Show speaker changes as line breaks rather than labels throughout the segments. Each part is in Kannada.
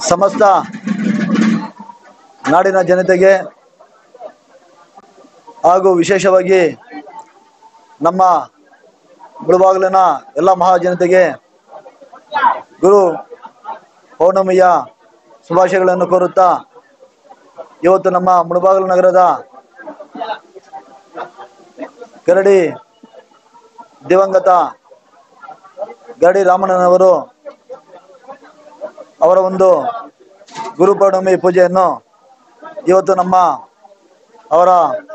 ಸಮಸ್ತ ನಾಡಿನ ಜನತೆಗೆ ಹಾಗೂ ವಿಶೇಷವಾಗಿ ನಮ್ಮ ಮುಳುಬಾಗಿಲಿನ ಎಲ್ಲ ಮಹಾಜನತೆಗೆ ಗುರು ಪೌರ್ಣಮಿಯ ಶುಭಾಶಯಗಳನ್ನು ಕೋರುತ್ತಾ ಇವತ್ತು ನಮ್ಮ ಮುಳುಬಾಗಿಲು ನಗರದ ಗರಡಿ ದಿವಂಗತ ಗರಡಿ ರಾಮಣ್ಣನವರು ಅವರ ಒಂದು ಗುರು ಪೌರ್ಣಮಿ ಪೂಜೆಯನ್ನು ಇವತ್ತು ನಮ್ಮ ಅವರ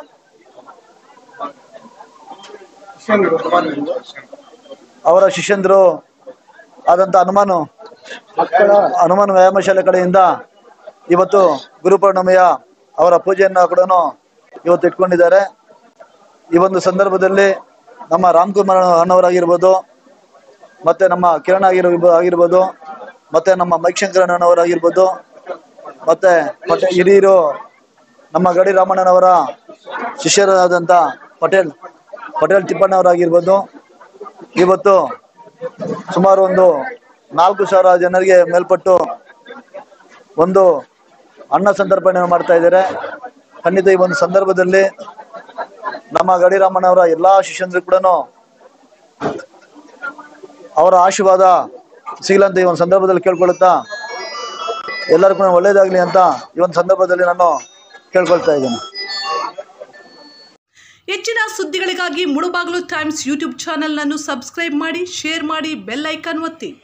ಅವರ ಶಿಷ್ಯಂದರು ಆದಂಥ ಹನುಮಾನು ಹನುಮಾನ್ ವ್ಯಾಯಾಮ ಶಾಲೆ ಕಡೆಯಿಂದ ಇವತ್ತು ಗುರು ಪೌರ್ಣಮಿಯ ಅವರ ಪೂಜೆಯನ್ನು ಕೂಡ ಇವತ್ತು ಇಟ್ಕೊಂಡಿದ್ದಾರೆ ಈ ಒಂದು ಸಂದರ್ಭದಲ್ಲಿ ನಮ್ಮ ರಾಮ್ಕುಮಾರ್ ಅಣ್ಣವರಾಗಿರ್ಬೋದು ಮತ್ತೆ ನಮ್ಮ ಕಿರಣ್ ಆಗಿರ ಆಗಿರ್ಬೋದು ಮತ್ತೆ ನಮ್ಮ ಮೈಕ್ಷಂಕರ್ ಅಣ್ಣನವರಾಗಿರ್ಬೋದು ಮತ್ತೆ ಮತ್ತೆ ಹಿರಿಯರು ನಮ್ಮ ಗಡಿ ರಾಮಣ್ಣನವರ ಶಿಷ್ಯರಾದಂಥ ಪಟೇಲ್ ಪಟೇಲ್ ತಿಪ್ಪಣ್ಣವರಾಗಿರ್ಬೋದು ಇವತ್ತು ಸುಮಾರು ಒಂದು ನಾಲ್ಕು ಸಾವಿರ ಜನರಿಗೆ ಮೇಲ್ಪಟ್ಟು ಒಂದು ಅನ್ನ ಸಂತರ್ಪಣೆ ಮಾಡ್ತಾ ಇದ್ದಾರೆ ಖಂಡಿತ ಈ ಒಂದು ಸಂದರ್ಭದಲ್ಲಿ ನಮ್ಮ ಗಡಿರಾಮಣ್ಣವರ ಎಲ್ಲಾ ಶಿಷ್ಯಂದ್ರು ಕೂಡ ಅವರ ಆಶೀರ್ವಾದ ಸಿಗಲಂತ ಈ ಒಂದು ಸಂದರ್ಭದಲ್ಲಿ ಕೇಳ್ಕೊಳುತ್ತಾ ಎಲ್ಲರಿಗೂ ಕೂಡ ಒಳ್ಳೇದಾಗ್ಲಿ ಅಂತ ಈ ಒಂದು ಸಂದರ್ಭದಲ್ಲಿ ನಾನು ಕೇಳ್ಕೊಳ್ತಾ ಇದ್ದೀನಿ
ಹೆಚ್ಚಿನ ಸುದ್ದಿಗಳಿಗಾಗಿ ಮುಳುಬಾಗಿಲು ಟೈಮ್ಸ್ ಯೂಟ್ಯೂಬ್ ಚಾನೆಲ್ನನ್ನು ಸಬ್ಸ್ಕ್ರೈಬ್ ಮಾಡಿ ಶೇರ್ ಮಾಡಿ ಬೆಲ್ ಐಕಾನ್ ಒತ್ತಿ